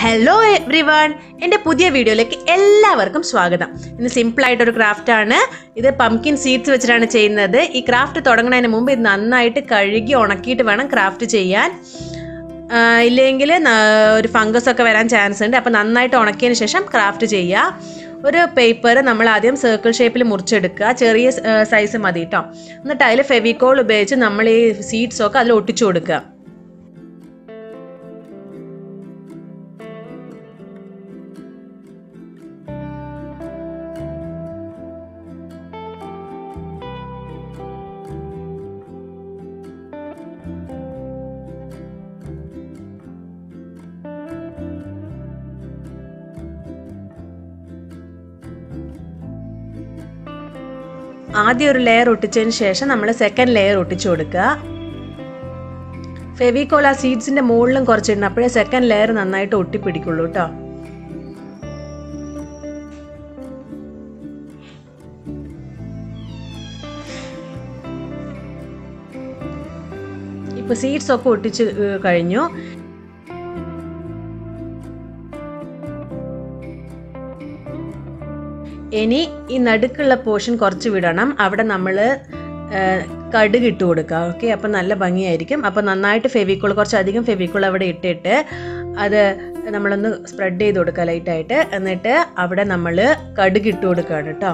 hello every one എൻ്റെ പുതിയ വീഡിയോയിലേക്ക് എല്ലാവർക്കും സ്വാഗതം ഇന്ന് സിമ്പിളായിട്ടൊരു ക്രാഫ്റ്റാണ് ഇത് പംകിൻ സീഡ്സ് വെച്ചിട്ടാണ് ചെയ്യുന്നത് ഈ ക്രാഫ്റ്റ് തുടങ്ങുന്നതിന് മുമ്പ് ഇത് നന്നായിട്ട് കഴുകി ഉണക്കിയിട്ട് വേണം ക്രാഫ്റ്റ് ചെയ്യാൻ ഇല്ലെങ്കിൽ ഒരു ഫംഗസ് ഒക്കെ വരാൻ ചാൻസ് ഉണ്ട് അപ്പോൾ നന്നായിട്ട് ഉണക്കിയതിന് ശേഷം ക്രാഫ്റ്റ് ചെയ്യുക ഒരു പേപ്പർ നമ്മൾ ആദ്യം സർക്കിൾ ഷേപ്പിൽ മുറിച്ചെടുക്കുക ചെറിയ സൈസ് മതി കേട്ടോ എന്നിട്ട് അതിൽ ഫെവിക്കോൾ ഉപയോഗിച്ച് നമ്മൾ ഈ സീഡ്സ് ഒക്കെ അതിൽ ഒട്ടിച്ചു കൊടുക്കുക ആദ്യം ഒരു ലെയർ ഒട്ടിച്ചതിന് ശേഷം നമ്മൾ സെക്കൻഡ് ലെയർ ഒട്ടിച്ചു കൊടുക്കുക ഫെവിക്കോൾ ആ സീഡ്സിന്റെ മുകളിലും കുറച്ചിടണം അപ്പോഴേ സെക്കൻഡ് ലെയർ നന്നായിട്ട് ഒട്ടിപ്പിടിക്കുള്ളൂ കേട്ടോ ഇപ്പൊ സീഡ്സ് ഒക്കെ ഒട്ടിച്ച് കഴിഞ്ഞു ഇനി ഈ നടുക്കുള്ള പോർഷൻ കുറച്ച് വിടണം അവിടെ നമ്മൾ കടുക് ഇട്ട് കൊടുക്കുക ഓക്കെ അപ്പം നല്ല ഭംഗിയായിരിക്കും അപ്പം നന്നായിട്ട് ഫെവിക്കോൾ കുറച്ചധികം ഫെവിക്കോൾ അവിടെ ഇട്ടിട്ട് അത് നമ്മളൊന്ന് സ്പ്രെഡ് ചെയ്ത് കൊടുക്കുക ലൈറ്റായിട്ട് എന്നിട്ട് അവിടെ നമ്മൾ കടുക് ഇട്ട് കൊടുക്കുകയാണ് കേട്ടോ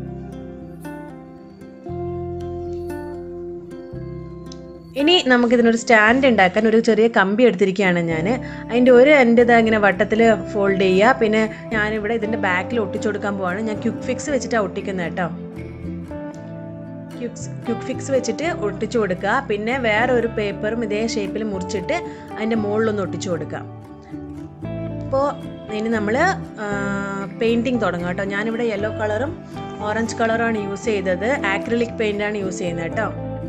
ഇനി നമുക്കിതിനൊരു സ്റ്റാൻഡ് ഉണ്ടാക്കാൻ ഒരു ചെറിയ കമ്പി എടുത്തിരിക്കുകയാണ് ഞാൻ അതിൻ്റെ ഒരു എൻ്റെ ഇതാ ഇങ്ങനെ വട്ടത്തിൽ ഫോൾഡ് ചെയ്യുക പിന്നെ ഞാനിവിടെ ഇതിൻ്റെ ബാക്കിൽ ഒട്ടിച്ചു കൊടുക്കാൻ പോവാണ് ഞാൻ ക്യുക്ക് ഫിക്സ് വെച്ചിട്ടാണ് ഒട്ടിക്കുന്നത് കേട്ടോ ക്യുക്സ് ക്യുക്ക് ഫിക്സ് വെച്ചിട്ട് ഒട്ടിച്ചു കൊടുക്കുക പിന്നെ വേറെ ഒരു പേപ്പറും ഇതേ ഷേപ്പിൽ മുറിച്ചിട്ട് അതിൻ്റെ മുകളിലൊന്ന് ഒട്ടിച്ചു കൊടുക്കുക ഇപ്പോൾ ഇനി നമ്മൾ പെയിൻറ്റിങ് തുടങ്ങാം കേട്ടോ ഞാനിവിടെ യെല്ലോ കളറും ഓറഞ്ച് കളറുമാണ് യൂസ് ചെയ്തത് ആക്രിലിക് പെയിൻ്റാണ് യൂസ് ചെയ്യുന്നത് കേട്ടോ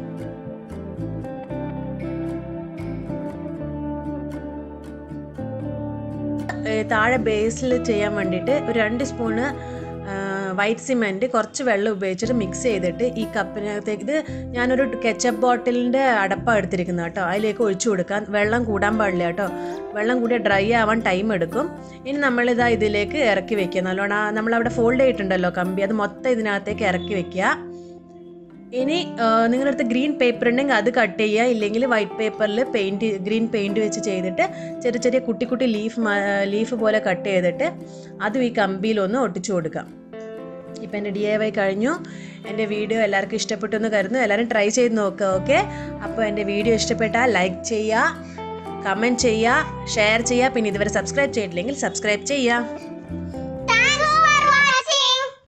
താഴെ ബേസിൽ ചെയ്യാൻ വേണ്ടിയിട്ട് ഒരു രണ്ട് സ്പൂണ് വൈറ്റ് സിമെൻറ്റ് കുറച്ച് വെള്ളം ഉപയോഗിച്ചിട്ട് മിക്സ് ചെയ്തിട്ട് ഈ കപ്പിനകത്തേക്ക് ഇത് ഞാനൊരു കെച്ചപ്പ് ബോട്ടിലിൻ്റെ അടപ്പാണ് എടുത്തിരിക്കുന്നത് കേട്ടോ അതിലേക്ക് ഒഴിച്ചു കൊടുക്കാൻ വെള്ളം കൂടാൻ പാടില്ല കേട്ടോ വെള്ളം കൂടിയ ഡ്രൈ ആവാൻ ടൈം എടുക്കും ഇനി നമ്മളിതാ ഇതിലേക്ക് ഇറക്കി വെക്കുക നല്ലോണം നമ്മളവിടെ ഫോൾഡ് ചെയ്തിട്ടുണ്ടല്ലോ കമ്പി അത് മൊത്തം ഇതിനകത്തേക്ക് ഇറക്കി വെക്കുക ഇനി നിങ്ങളുടെ അടുത്ത് ഗ്രീൻ പേപ്പർ ഉണ്ടെങ്കിൽ അത് കട്ട് ചെയ്യുക ഇല്ലെങ്കിൽ വൈറ്റ് പേപ്പറിൽ പെയിൻറ്റ് ഗ്രീൻ പെയിൻറ്റ് വെച്ച് ചെയ്തിട്ട് ചെറിയ ചെറിയ കുട്ടി കുട്ടി ലീഫ് ലീഫ് പോലെ കട്ട് ചെയ്തിട്ട് അതും ഈ കമ്പിയിലൊന്ന് ഒട്ടിച്ചു കൊടുക്കാം ഇപ്പം എൻ്റെ ഡി എ വൈ കഴിഞ്ഞു എൻ്റെ വീഡിയോ എല്ലാവർക്കും ഇഷ്ടപ്പെട്ടു എന്ന് കരുതുന്നു എല്ലാവരും ട്രൈ ചെയ്ത് നോക്കുക ഓക്കെ അപ്പോൾ എൻ്റെ വീഡിയോ ഇഷ്ടപ്പെട്ടാൽ ലൈക്ക് ചെയ്യുക കമൻറ്റ് ചെയ്യുക ഷെയർ ചെയ്യുക പിന്നെ ഇതുവരെ സബ്സ്ക്രൈബ് ചെയ്തിട്ടില്ലെങ്കിൽ സബ്സ്ക്രൈബ് ചെയ്യുക